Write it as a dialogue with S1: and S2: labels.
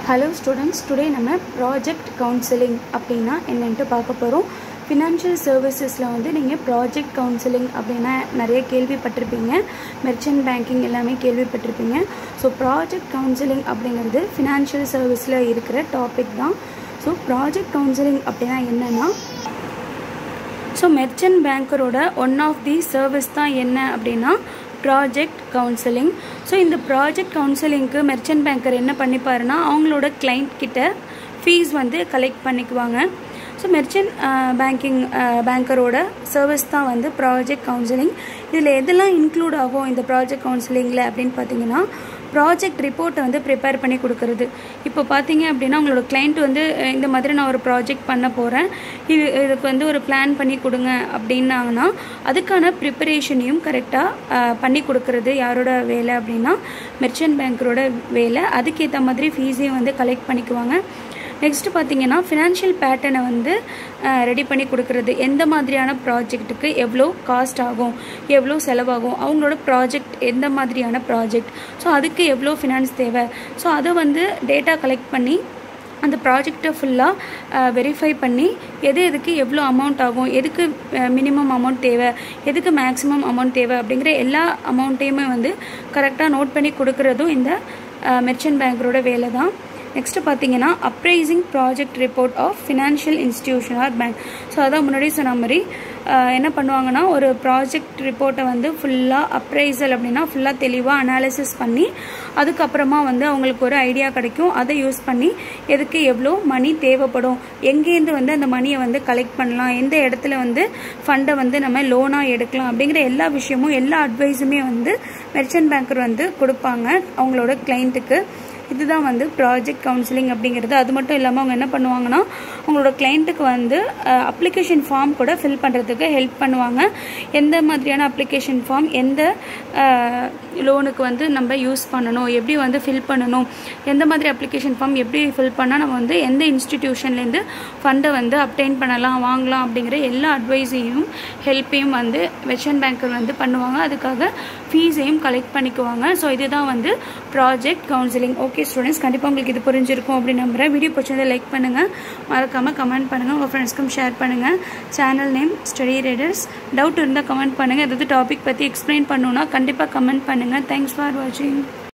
S1: hello students today நம்ம project counselling அப்படின்னா என்னன்ட்டு பார்க்க போகிறோம் ஃபினான்ஷியல் சர்வீசஸில் வந்து நீங்கள் ப்ராஜெக்ட் கவுன்சிலிங் அப்படின்னா நிறைய கேள்விப்பட்டிருப்பீங்க மெர்ச்சன்ட் பேங்கிங் எல்லாமே கேள்விப்பட்டிருப்பீங்க ஸோ ப்ராஜெக்ட் கவுன்சிலிங் அப்படிங்கிறது ஃபினான்ஷியல் சர்வீஸில் இருக்கிற டாபிக் தான் ஸோ ப்ராஜெக்ட் கவுன்சிலிங் அப்படின்னா என்னென்னா ஸோ மெர்ச்சன்ட் பேங்கரோட ஒன் ஆஃப் தி சர்வீஸ் தான் என்ன அப்படின்னா ப்ராஜெக்ட் கவுன்சிலிங் ஸோ இந்த ப்ராஜெக்ட் கவுன்சிலிங்க்கு மெர்ச்சன்ட் பேங்கர் என்ன பண்ணிப்பாருன்னா அவங்களோட கிளைண்ட் கிட்ட ஃபீஸ் வந்து கலெக்ட் பண்ணிக்குவாங்க ஸோ மெர்ச்சன்ட் பேங்கிங் பேங்கரோட சர்வீஸ் தான் வந்து ப்ராஜெக்ட் கவுன்சிலிங் இதில் எதெல்லாம் இன்க்ளூட் ஆகும் இந்த ப்ராஜெக்ட் கவுன்சிலிங்கில் அப்படின்னு பார்த்தீங்கன்னா ப்ராஜெக்ட் ரிப்போர்ட்டை வந்து ப்ரிப்பேர் பண்ணி கொடுக்கறது இப்போ பார்த்தீங்க அப்படின்னா உங்களோட கிளைண்ட் வந்து அஹ், இந்த மாதிரி நான் ஒரு ப்ராஜெக்ட் பண்ண போகிறேன் இது இதுக்கு வந்து ஒரு பிளான் பண்ணி கொடுங்க அப்படின்னாங்கன்னா அதுக்கான ப்ரிப்பரேஷனையும் கரெக்டாக பண்ணி கொடுக்கறது யாரோட வேலை அப்படின்னா மெர்ச்சன்ட் பேங்கரோட வேலை அதுக்கேற்ற மாதிரி ஃபீஸையும் வந்து கலெக்ட் பண்ணிக்குவாங்க நெக்ஸ்ட்டு பார்த்தீங்கன்னா ஃபினான்ஷியல் பேட்டர்னை வந்து ரெடி பண்ணி கொடுக்கறது எந்த மாதிரியான ப்ராஜெக்ட்டுக்கு எவ்வளோ காஸ்ட் ஆகும் எவ்வளோ செலவாகும் அவங்களோட ப்ராஜெக்ட் எந்த மாதிரியான ப்ராஜெக்ட் ஸோ அதுக்கு எவ்வளோ ஃபினான்ஸ் தேவை ஸோ அதை வந்து டேட்டா கலெக்ட் பண்ணி அந்த ப்ராஜெக்டை ஃபுல்லாக வெரிஃபை பண்ணி எது எதுக்கு எவ்வளோ அமௌண்ட் ஆகும் எதுக்கு மினிமம் அமௌண்ட் தேவை எதுக்கு மேக்ஸிமம் அமௌண்ட் தேவை அப்படிங்கிற எல்லா அமௌண்ட்டையுமே வந்து கரெக்டாக நோட் பண்ணி கொடுக்குறதும் இந்த மெர்ச்சன்ட் பேங்கரோட வேலை தான் நெக்ஸ்ட்டு பார்த்தீங்கன்னா appraising project report of financial institution or bank so அதான் முன்னாடி சொன்ன மாதிரி அஹ், என்ன பண்ணுவாங்கன்னா ஒரு ப்ராஜெக்ட் ரிப்போர்ட்டை வந்து ஃபுல்லாக அப்ரைசல் அப்படின்னா ஃபுல்லாக தெளிவாக அனாலிசிஸ் பண்ணி அதுக்கப்புறமா வந்து அவங்களுக்கு ஒரு ஐடியா கிடைக்கும் அதை யூஸ் பண்ணி எதுக்கு எவ்வளோ மணி தேவைப்படும் எங்கேருந்து வந்து அந்த மணியை வந்து கலெக்ட் பண்ணலாம் எந்த இடத்துல வந்து ஃபண்டை வந்து நம்ம லோனாக எடுக்கலாம் அப்படிங்கிற எல்லா விஷயமும் எல்லா அட்வைஸுமே வந்து மெர்ச்சன்ட் பேங்கர் வந்து கொடுப்பாங்க அவங்களோட கிளைண்ட்டுக்கு இதுதான் வந்து ப்ராஜெக்ட் கவுன்சிலிங் அப்படிங்கிறது அது மட்டும் இல்லாமல் அவங்க என்ன பண்ணுவாங்கன்னா அவங்களோட கிளைண்ட்டுக்கு வந்து அப்ளிகேஷன் ஃபார்ம் கூட ஃபில் பண்ணுறதுக்கு ஹெல்ப் பண்ணுவாங்க எந்த மாதிரியான அப்ளிகேஷன் ஃபார்ம் எந்த லோனுக்கு வந்து நம்ம யூஸ் பண்ணணும் எப்படி வந்து ஃபில் பண்ணணும் எந்த மாதிரி அப்ளிகேஷன் ஃபார்ம் எப்படி ஃபில் பண்ணால் நம்ம வந்து எந்த இன்ஸ்டிடியூஷன்லேருந்து ஃபண்டை வந்து அப்டைன் பண்ணலாம் வாங்கலாம் அப்படிங்கிற எல்லா அட்வைஸையும் ஹெல்ப்பையும் வந்து வெச்சன் பேங்கர் வந்து பண்ணுவாங்க அதுக்காக ஃபீஸையும் கலெக்ட் பண்ணிக்குவாங்க ஸோ இதுதான் வந்து ப்ராஜெக்ட் கவுன்சிலிங் ஓகே ஸ்டூடெண்ட்ஸ் கண்டிப்பாக உங்களுக்கு இது புரிஞ்சிருக்கும் அப்படின்னு நம்புகிறேன் வீடியோ பிடிச்சதை லைக் பண்ணுங்கள் மறக்காமல் கமெண்ட் பண்ணுங்கள் உங்கள் ஃப்ரெண்ட்ஸ்க்கும் ஷேர் பண்ணுங்கள் channel name study readers doubt இருந்தால் கமெண்ட் பண்ணுங்கள் ஏதாவது டாபிக் பற்றி எக்ஸ்பிளைன் பண்ணணுன்னா கண்டிப்பாக கமெண்ட் பண்ணுங்கள் தேங்க்ஸ் ஃபார் வாட்சிங்